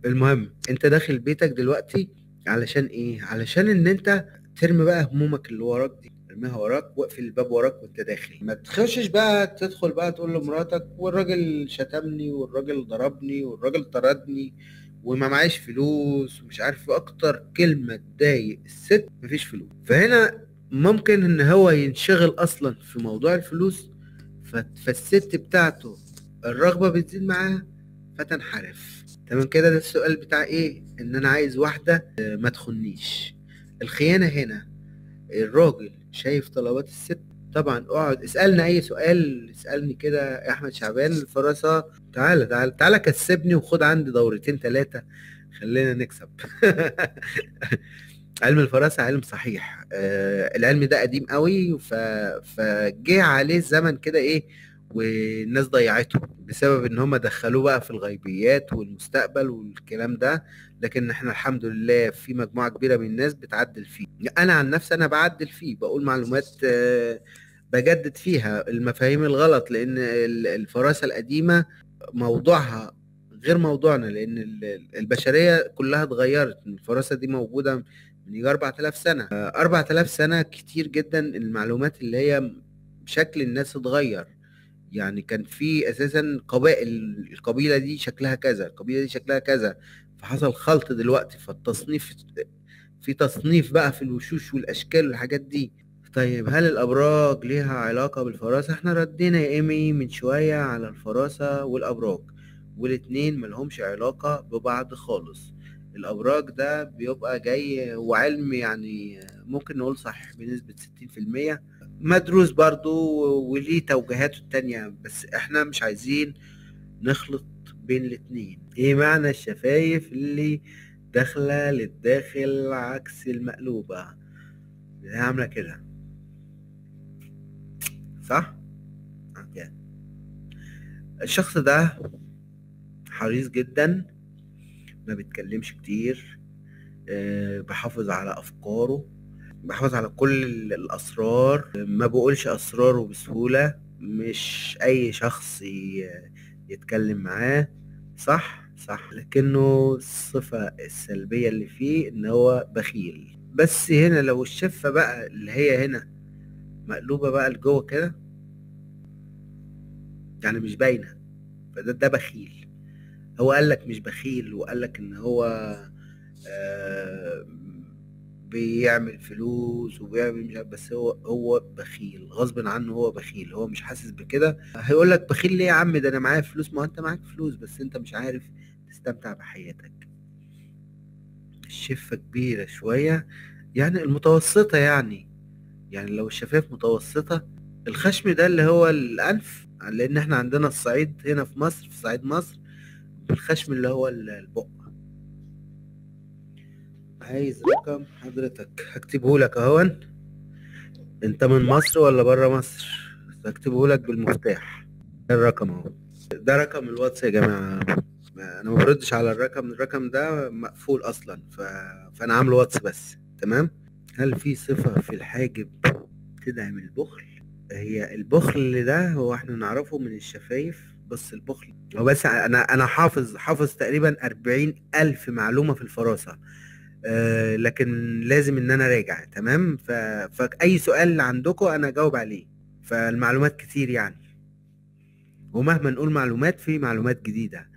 المهم انت داخل بيتك دلوقتي علشان ايه علشان ان انت ترمي بقى همومك اللي وراك دي ارميها وراك واقفل الباب وراك وانت داخل ما تخشش بقى تدخل بقى تقول لمراتك والراجل شتمني والراجل ضربني والراجل طردني وما معيش فلوس ومش عارف إيه. اكتر كلمه تضايق الست مفيش فلوس فهنا ممكن ان هو ينشغل اصلا في موضوع الفلوس ف- فالست بتاعته الرغبه بتزيد معاها فتنحرف تمام كده ده السؤال بتاع ايه ان انا عايز واحده آه، ما تخنيش الخيانه هنا الراجل شايف طلبات الست طبعا اقعد اسالنا اي سؤال اسالني كده يا احمد شعبان الفراسه تعالى تعالى تعالى كسبني وخد عندي دورتين ثلاثه خلينا نكسب علم الفراسه علم صحيح آه العلم ده قديم قوي ف... فجه عليه الزمن كده ايه والناس ضيعته بسبب ان هم دخلوه بقى في الغيبيات والمستقبل والكلام ده لكن احنا الحمد لله في مجموعه كبيره من الناس بتعدل فيه انا عن نفسي انا بعدل فيه بقول معلومات آه، بجدد فيها المفاهيم الغلط لان ال- الفراسه القديمه موضوعها غير موضوعنا لان ال- البشريه كلها اتغيرت الفراسه دي موجوده من يجي 4000 سنه آه، 4000 سنه كتير جدا المعلومات اللي هي شكل الناس اتغير يعني كان في اساسا قبائل القبيله دي شكلها كذا القبيله دي شكلها كذا فحصل خلط دلوقتي فالتصنيف في تصنيف بقى في الوشوش والاشكال والحاجات دي طيب هل الابراج ليها علاقه بالفراسه احنا ردينا يا ايمي من شويه على الفراسه والابراج والاتنين ملهمش علاقه ببعض خالص الابراج ده بيبقى جاي وعلم يعني ممكن نقول صح بنسبه 60% مدروس برضو وليه توجيهاته التانية بس احنا مش عايزين نخلط بين الاتنين ايه معنى الشفايف اللي داخلة للداخل عكس المقلوبة اللي هي عاملة كده صح؟ اوكي الشخص ده حريص جدا ما بيتكلمش كتير آه، بحافظ على افكاره بحافظ على كل ال- الاسرار ما بقولش اسراره بسهولة مش اي شخص ي- يتكلم معاه صح صح لكنه الصفة السلبية اللي فيه ان هو بخيل بس هنا لو الشفة بقى اللي هي هنا مقلوبة بقى لجوه كده يعني مش باينة فده ده بخيل هو قال لك مش بخيل وقال لك ان هو آه بيعمل فلوس وبيعمل مش عارف بس هو هو بخيل غصب عنه هو بخيل هو مش حاسس بكده هيقول لك بخيل ليه يا عم ده انا معايا فلوس ما انت معاك فلوس بس انت مش عارف تستمتع بحياتك الشفة كبيرة شوية يعني المتوسطة يعني يعني لو الشفايف متوسطة الخشم ده اللي هو الأنف لأن احنا عندنا الصعيد هنا في مصر في صعيد مصر الخشم اللي هو ال- البق عايز رقم حضرتك هكتبه لك اهون انت من مصر ولا بره مصر هكتبه لك بالمفتاح ده الرقم اهو ده رقم الواتس يا جماعة ما- انا ما بردش على الرقم الرقم ده مقفول اصلا ف... فانا عامله واتس بس تمام هل في صفة في الحاجب تدعم البخل هي البخل ده هو احنا نعرفه من الشفايف بس البخل هو بس انا انا حافظ حافظ تقريبا أربعين الف معلومة في الفراسة آه لكن لازم ان انا راجع تمام ف... فاي سؤال عندكم انا اجاوب عليه فالمعلومات كتير يعني ومهما نقول معلومات في معلومات جديدة